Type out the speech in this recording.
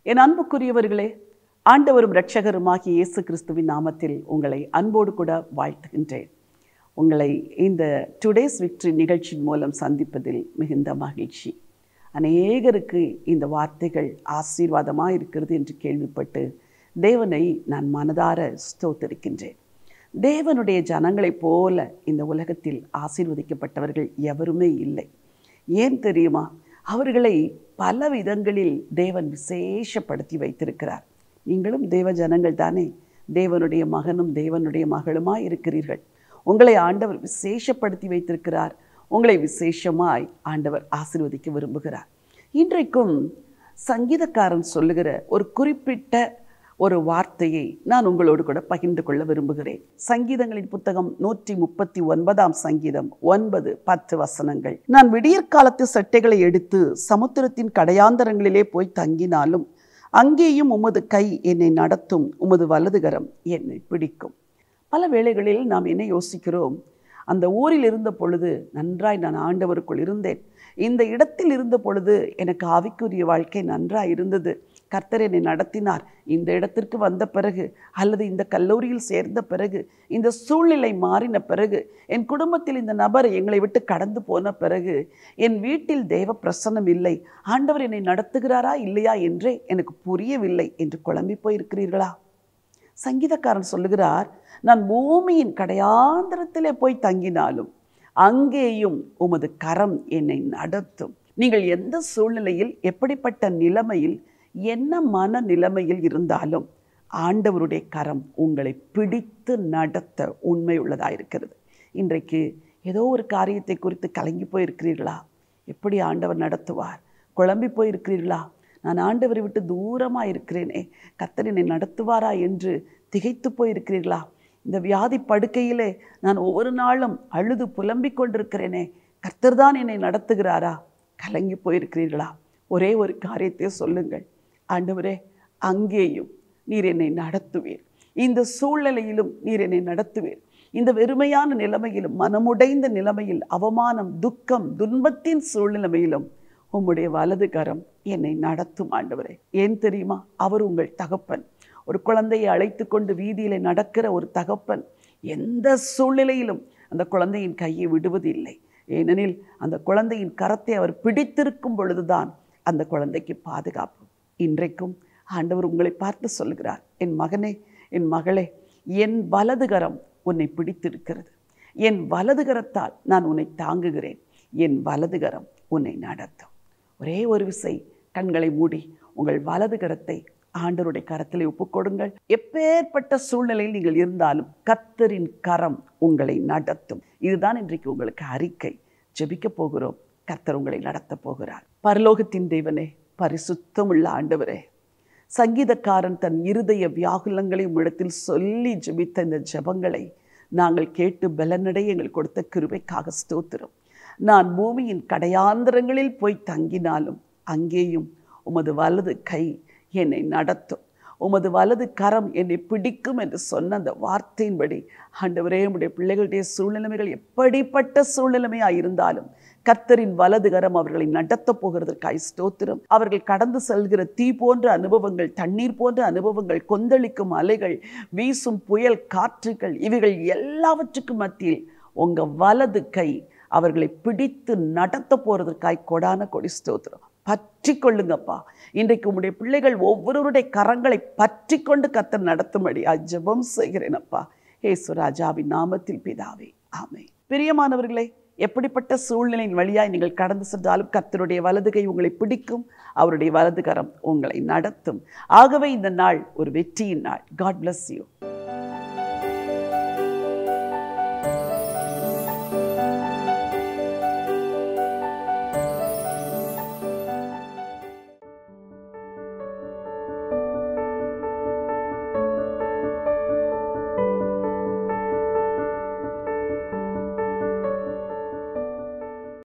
என் அன்புக்குரியவர்களே ஆண்டவரும் இரட்சகருமாகிய இயேசு கிறிஸ்துவின் நாமத்தில் உங்களை அன்போடு கூட வாழ்த்துகின்றேன் உங்களை இந்த டுடேஸ் விக்ட்ரி நிகழ்ச்சியின் மூலம் சந்திப்பதில் மிகுந்த மகிழ்ச்சி அநேகருக்கு இந்த வார்த்தைகள் ஆசீர்வாதமாக இருக்கிறது என்று கேள்விப்பட்டு தேவனை நான் மனதார ஸ்தோத்தரிக்கின்றேன் தேவனுடைய ஜனங்களைப் போல இந்த உலகத்தில் ஆசீர்வதிக்கப்பட்டவர்கள் எவருமே இல்லை ஏன் தெரியுமா அவர்களை பல விதங்களில் தேவன் விசேஷப்படுத்தி வைத்திருக்கிறார் நீங்களும் தேவ ஜனங்கள் தானே தேவனுடைய மகனும் தேவனுடைய மகளுமாய் இருக்கிறீர்கள் உங்களை ஆண்டவர் விசேஷப்படுத்தி வைத்திருக்கிறார் உங்களை விசேஷமாய் ஆண்டவர் ஆசீர்வதிக்க விரும்புகிறார் இன்றைக்கும் சங்கீதக்காரன் சொல்லுகிற ஒரு குறிப்பிட்ட ஒரு வார்த்தையை நான் உங்களோடு கூட பகிர்ந்து கொள்ள விரும்புகிறேன் சங்கீதங்களின் புத்தகம் நூற்றி முப்பத்தி ஒன்பதாம் சங்கீதம் ஒன்பது பத்து வசனங்கள் நான் விடியற்காலத்து சட்டைகளை எடுத்து சமுத்திரத்தின் கடையாந்தரங்களிலே போய் தங்கினாலும் அங்கேயும் உமது கை என்னை நடத்தும் உமது வலதுகரம் என்னை பிடிக்கும் பல வேளைகளில் நாம் என்ன யோசிக்கிறோம் அந்த ஊரில் இருந்த பொழுது நன்றாய் நான் ஆண்டவருக்குள் இருந்தேன் இந்த இடத்தில் இருந்த பொழுது எனக்கு ஆவிக்குரிய வாழ்க்கை நன்றாய் இருந்தது கர்த்தர் என்னை நடத்தினார் இந்த இடத்திற்கு வந்த பிறகு அல்லது இந்த கல்லூரியில் சேர்ந்த பிறகு இந்த சூழ்நிலை மாறின பிறகு என் குடும்பத்தில் இந்த நபர் எங்களை விட்டு கடந்து போன பிறகு என் வீட்டில் தேவ பிரசன்னம் இல்லை ஆண்டவர் என்னை நடத்துகிறாரா இல்லையா என்றே எனக்கு புரியவில்லை என்று குழம்பி போயிருக்கிறீர்களா சங்கீதக்காரன் சொல்லுகிறார் நான் பூமியின் கடையாந்தரத்திலே போய் தங்கினாலும் அங்கேயும் உமது கரம் என்னை நடத்தும் நீங்கள் எந்த சூழ்நிலையில் எப்படிப்பட்ட நிலைமையில் என்ன மன நிலைமையில் இருந்தாலும் ஆண்டவருடைய கரம் உங்களை பிடித்து நடத்த உண்மை உள்ளதாக இருக்கிறது இன்றைக்கு ஏதோ ஒரு காரியத்தை குறித்து கலங்கி போயிருக்கிறீர்களா எப்படி ஆண்டவர் நடத்துவார் குழம்பி போயிருக்கிறீர்களா நான் ஆண்டவரை விட்டு தூரமாக இருக்கிறேனே கத்தர் என்னை நடத்துவாரா என்று திகைத்து போயிருக்கிறீர்களா இந்த வியாதி படுக்கையிலே நான் ஒவ்வொரு நாளும் அழுது புலம்பிக் கொண்டிருக்கிறேனே கர்த்தர் தான் என்னை நடத்துகிறாரா கலங்கி போயிருக்கிறீர்களா ஒரே ஒரு காரியத்தை சொல்லுங்கள் ஆண்டவரே அங்கேயும் நீர் என்னை நடத்துவீர் இந்த சூழ்நிலையிலும் நீர் என்னை நடத்துவீர் இந்த வெறுமையான நிலைமையிலும் மனமுடைந்த நிலைமையில் அவமானம் துக்கம் துன்பத்தின் சூழ்நிலைமையிலும் உம்முடைய வலது கரம் என்னை நடத்தும் ஆண்டவரே ஏன் தெரியுமா அவர் உங்கள் தகப்பன் ஒரு குழந்தையை அழைத்து கொண்டு வீதியில் நடக்கிற ஒரு தகப்பன் எந்த சூழ்நிலையிலும் அந்த குழந்தையின் கையை விடுவதில்லை ஏனெனில் அந்த குழந்தையின் கரத்தை அவர் பிடித்திருக்கும் பொழுதுதான் அந்த குழந்தைக்கு பாதுகாப்பு இன்றைக்கும் ஆண்டவர் உங்களை பார்த்து சொல்கிறார் என் மகனே என் மகளே என் வலது கரம் உன்னை பிடித்திருக்கிறது என் வலது கரத்தால் நான் உன்னை தாங்குகிறேன் என் வலது கரம் உன்னை நடத்தும் ஒரே ஒரு விசை கண்களை மூடி உங்கள் வலது கரத்தை ஆண்டவருடைய கரத்தில் ஒப்புக்கொடுங்கள் எப்பேற்பட்ட சூழ்நிலையில் நீங்கள் இருந்தாலும் கத்தரின் கரம் உங்களை நடத்தும் இதுதான் இன்றைக்கு உங்களுக்கு அறிக்கை ஜெபிக்க போகிறோம் கர்த்தர் உங்களை நடத்தப் போகிறார் பரலோகத்தின் தேவனே பரிசுத்தமுள்ள ஆண்டவரே சங்கீதக்காரன் தன் இருதய வியாகுலங்களை உம்மிடத்தில் சொல்லி ஜெபித்த இந்த ஜெபங்களை நாங்கள் கேட்டு பலனடைய எங்களுக்கு கொடுத்த கிருபைக்காக ஸ்தோத்திரம் நான் பூமியின் கடையாந்திரங்களில் போய் தங்கினாலும் அங்கேயும் உமது வலது கை என்னை நடத்தும் உமது வலது கரம் என்னை பிடிக்கும் என்று சொன்ன அந்த வார்த்தையின்படி ஆண்டவரே உடைய பிள்ளைகளுடைய சூழ்நிலைமைகள் எப்படிப்பட்ட சூழ்நிலைமையாக இருந்தாலும் கர்த்தரின் வலது கரம் அவர்களை நடத்தப் போகிறதற்காய் ஸ்தோத்திரம் அவர்கள் கடந்து செல்கிற தீ போன்ற அனுபவங்கள் தண்ணீர் போன்ற அனுபவங்கள் கொந்தளிக்கும் அலைகள் வீசும் புயல் காற்றுகள் இவைகள் எல்லாவற்றுக்கும் மத்தியில் உங்க வலது கை அவர்களை பிடித்து நடத்த போறதற்காய் கொடான கொடி ஸ்தோத்திரம் பற்றி கொள்ளுங்கப்பா இன்றைக்கு உம்முடைய பிள்ளைகள் ஒவ்வொருவருடைய கரங்களை பற்றி கொண்டு கத்தர் நடத்தும்படி ஜெபம் செய்கிறேனப்பா ஏசு ராஜாவின் நாமத்தில் பிதாவே ஆமே பிரியமானவர்களே எப்படிப்பட்ட சூழ்நிலையின் வழியாய் நீங்கள் கடந்து சென்றாலும் கர்த்தருடைய வலது கை உங்களை பிடிக்கும் அவருடைய வலது கரம் உங்களை நடத்தும் ஆகவே இந்த நாள் ஒரு வெற்றியின் நாள் காட் bless யூ